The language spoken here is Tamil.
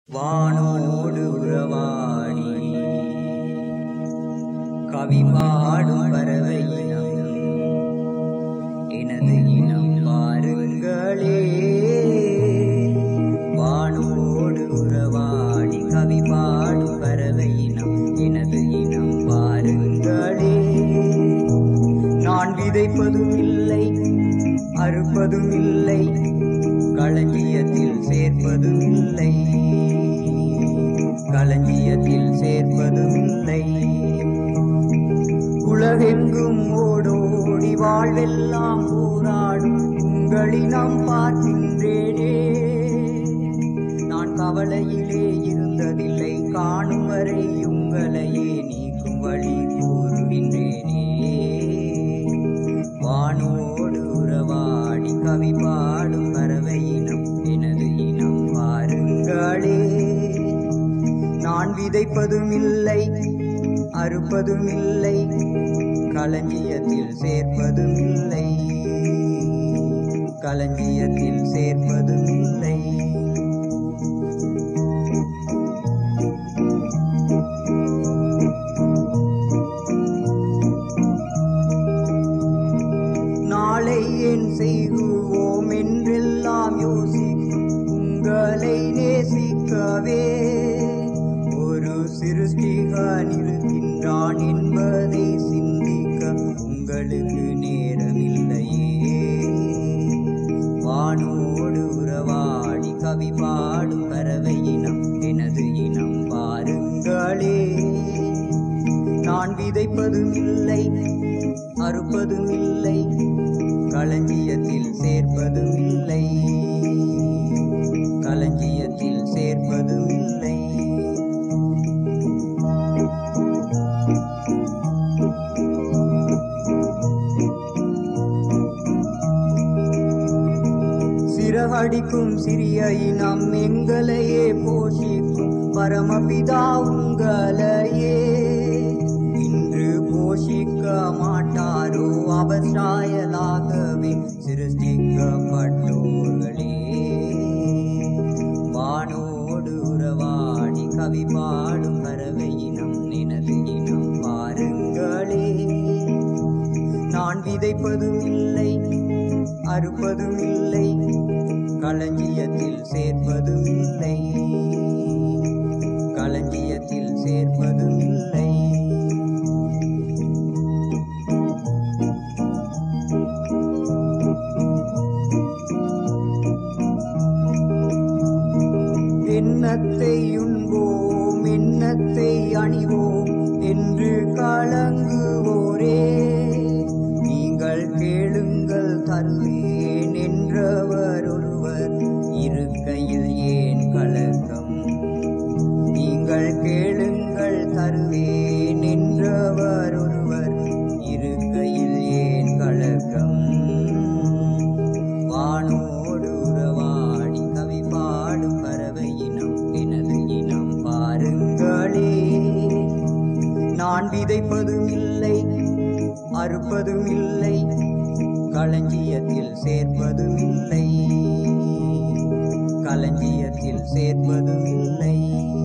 வானோடு உறவாடி கவி பாடும் பறவை இனம் எனது இனம் பாருங்களே வானோடு உறவாடி கவி பாடும் பறவை இனம் எனது இனம் பாருங்களே நான் விதைப்பதும் இல்லை அறுப்பதும் இல்லை களஞ்சியத்தில் சேர்ப்பதும் இல்லை களஞ்சியத்தில் சேர்ப்பதும் இல்லை உலகெங்கும் ஓடோடி வாழ்வெல்லாம் போராடும் உங்களினம் பார்க்கின்றேனே நான் கவலையிலே இருந்ததில்லை காணும் வரை உங்களையே நீக்கும் வழி கூறுகின்றேனே வானோடு உறவாடி கவி பாடும் பறவை இனம் எனது இனம் பாருங்களே நான் விதைப்பதும் இல்லை அறுப்பதும் இல்லை களஞ்சியத்தில் சேர்ப்பதும் இல்லை களஞ்சியத்தில் சேர்ப்பதும் இல்லை நாளை ஏன் செய்குவோம் என்றெல்லாம் யோசிக்கும் உங்களை நேசிக்கவே ஒரு சிருஷ்டிகான் இருக்கின்றான் என்பதை சிந்திக்க உங்களுக்கு நேரமில்லையே வானோடு உறவாடி கவி பாடும் பறவை இனம் எனது இனம் பாருங்களே நான் விதைப்பதும் இல்லை அறுப்பதும் இல்லை களஞ்சியத்தில் சேர்ப்பதும் இல்லை களஞ்சியத்தில் சேர்ப்பதும் இல்லை சிறகடிக்கும் சிறிய இனம் எங்களையே போஷிக்கும் பரமபிதா உங்களையே இன்று போஷிக்க மாட்டாரோ அவசாயலாகவே சிருஷ்டிக்கப்பட்டோர்களே வானோடு உறவாடி கவி பாடும் பறவை இனம் நினது இனம் பாருங்களே நான் விதைப்பதும் இல்லை அறுப்பதும் இல்லை களஞ்சியத்தில் சேர்ப்பதும் இல்லை களஞ்சியத்தில் சேர்ப்பதும் இல்லை எண்ணத்தை உண்போம் எண்ணத்தை அணிவோம் என்று கலங்குவோரே நீங்கள் கேளுங்கள் தருவேன் என்றவர் ஒருவர் இருக்கையில் ஏன் கலக்கம் நீங்கள் கேளுங்கள் தருவேன் என்றவர் ஒருவர் இருக்கையில் ஏன் கலக்கம் வானோடு உறவாடி கவி பாடும் பறவை இனம் எனது இனம் பாருங்களே நான் விதைப்பதும் இல்லை அறுப்பதும் இல்லை களஞ்சியத்தில் சேர்ப்பதும் இல்லை களஞ்சியத்தில் சேர்ப்பதும் இல்லை